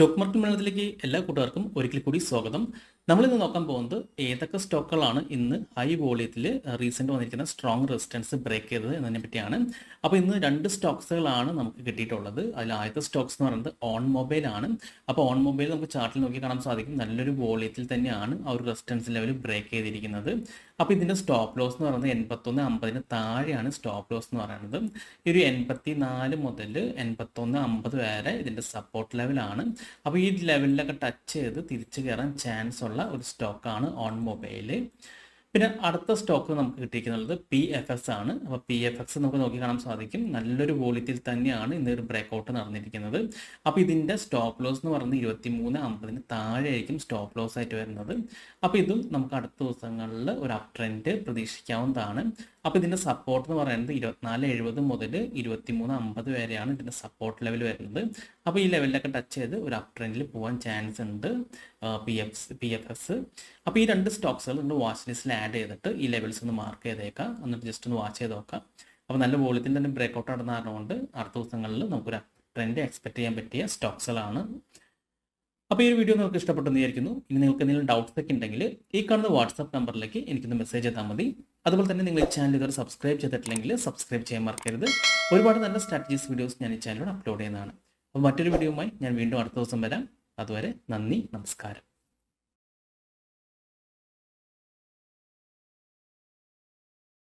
stock market മലയാളത്തിലേക്ക് എല്ലാ കൂട്ടുകാർക്കും ഒരിക്കൽ കൂടി സ്വാഗതം നമ്മളിന്ന് നോക്കാൻ പോകുന്നത് ഏതൊക്കെ സ്റ്റോക്കുകളാണ് ഇന്ന് ഹൈ വോളിയത്തിൽ റീസെന്റ് വന്നിരിക്കുന്ന സ്ട്രോങ് റെസിസ്റ്റൻസ് ബ്രേക്ക് ചെയ്തത് എന്നതിനെ പറ്റിയാണ് അപ്പോൾ ഇന്ന് രണ്ട് സ്റ്റോക്സുകളാണ് നമുക്ക് കിട്ടിയിട്ടുള്ളത് അതിൽ ആദ്യത്തെ സ്റ്റോക്സ് എന്ന് പറയുന്നത് ഓൺ മൊബൈൽ ആണ് അപ്പോൾ ഓൺ മൊബൈൽ നമുക്ക് ചാർട്ടിൽ നോക്കി കാണാൻ സാധിക്കും നല്ലൊരു വോളിയത്തിൽ തന്നെയാണ് ആ ഒരു റെസിസ്റ്റൻസ് ലെവൽ ബ്രേക്ക് ചെയ്തിരിക്കുന്നത് അപ്പോൾ ഇതിന്റെ സ്റ്റോപ്പ് ലോസ് എന്ന് പറയുന്നത് എൺപത്തൊന്ന് അമ്പതിന് താഴെയാണ് സ്റ്റോപ്പ് ലോസ് എന്ന് പറയുന്നത് ഈ ഒരു എൺപത്തി നാല് മുതൽ എൺപത്തൊന്ന് അമ്പത് വരെ ഇതിന്റെ സപ്പോർട്ട് ലെവലാണ് അപ്പോൾ ഈ ലെവലിലൊക്കെ ടച്ച് ചെയ്ത് തിരിച്ചു കയറാൻ ചാൻസ് ഉള്ള ഒരു സ്റ്റോക്കാണ് ഓൺ മൊബൈല് പിന്നെ അടുത്ത സ്റ്റോക്ക് നമുക്ക് കിട്ടിയിരിക്കുന്നത് പി എഫ് എസ് ആണ് അപ്പോൾ പി എഫ് എക്സ് നമുക്ക് നോക്കി കാണാൻ സാധിക്കും നല്ലൊരു വോളിയത്തിൽ തന്നെയാണ് ഇന്ന് ഒരു ബ്രേക്ക് ഔട്ട് നടന്നിരിക്കുന്നത് അപ്പോൾ ഇതിൻ്റെ സ്റ്റോപ്പ് ലോസ് എന്ന് പറയുന്നത് ഇരുപത്തി മൂന്ന് അമ്പതിന് താഴെ ആയിരിക്കും സ്റ്റോപ്പ് ലോസ് ആയിട്ട് വരുന്നത് അപ്പോൾ ഇതും നമുക്ക് അടുത്ത ദിവസങ്ങളിൽ ഒരു അപ് ട്രെൻഡ് പ്രതീക്ഷിക്കാവുന്നതാണ് അപ്പോൾ ഇതിൻ്റെ സപ്പോർട്ട് എന്ന് പറയുന്നത് ഇരുപത്തിനാല് എഴുപത് മുതൽ ഇരുപത്തി മൂന്ന് അമ്പത് വരെയാണ് ഇതിൻ്റെ സപ്പോർട്ട് ലെവൽ വരുന്നത് അപ്പോൾ ഈ ലെവലിലൊക്കെ ടച്ച് ചെയ്ത് ഒരു അപ് ട്രെൻഡിൽ പോകാൻ ചാൻസ് ഉണ്ട് P F P F S അപ്പോൾ ഈ രണ്ട് സ്റ്റോക്സുകൾ നമ്മൾ വാച്ച് ലിസ്റ്റിൽ ആഡ് ചെയ്തിട്ട് ഈ ലെവൽസ് ഒന്ന് മാർക്ക് ചെയ്തേക്കാം എന്നിട്ട് ജസ്റ്റ് ഒന്ന് വാച്ച് ചെയ്ത് നോക്കാം അപ്പോൾ നല്ല വോളിയത്തിൽ തന്നെ ബ്രേക്ക് ഔട്ട് നടന്ന കാരണമുണ്ട് അടുത്ത ദിവസങ്ങളിൽ നമുക്കൊരു ട്രെൻഡ് എക്സ്പെക്ട് ചെയ്യാൻ പറ്റിയ സ്റ്റോക്സുകളാണ് അപ്പോൾ ഈ ഒരു വീഡിയോ നിങ്ങൾക്ക് ഇഷ്ടപ്പെട്ടെന്ന് വിചാരിക്കുന്നു ഇനി നിങ്ങൾക്ക് എന്തെങ്കിലും ഡൗട്ട്സ് ഒക്കെ ഉണ്ടെങ്കിൽ ഈ കാണുന്ന വാട്സാപ്പ് നമ്പറിലേക്ക് എനിക്കൊന്ന് മെസ്സേജ് ചെയ്താൽ മതി അതുപോലെ തന്നെ നിങ്ങൾ ഈ ചാനൽ ഇതുവരെ സബ്സ്ക്രൈബ് ചെയ്തിട്ടില്ലെങ്കിൽ സബ്സ്ക്രൈബ് ചെയ്യാൻ മറക്കരുത് ഒരുപാട് നല്ല സ്ട്രാറ്റജീസ് വീഡിയോസ് ഞാൻ ഈ ചാനലിലൂടെ അപ്ലോഡ് ചെയ്യുന്നതാണ് അപ്പോൾ മറ്റൊരു വീഡിയോയുമായി ഞാൻ വീണ്ടും അടുത്ത ദിവസം വരാം അതുവരെ നന്ദി നമസ്കാരം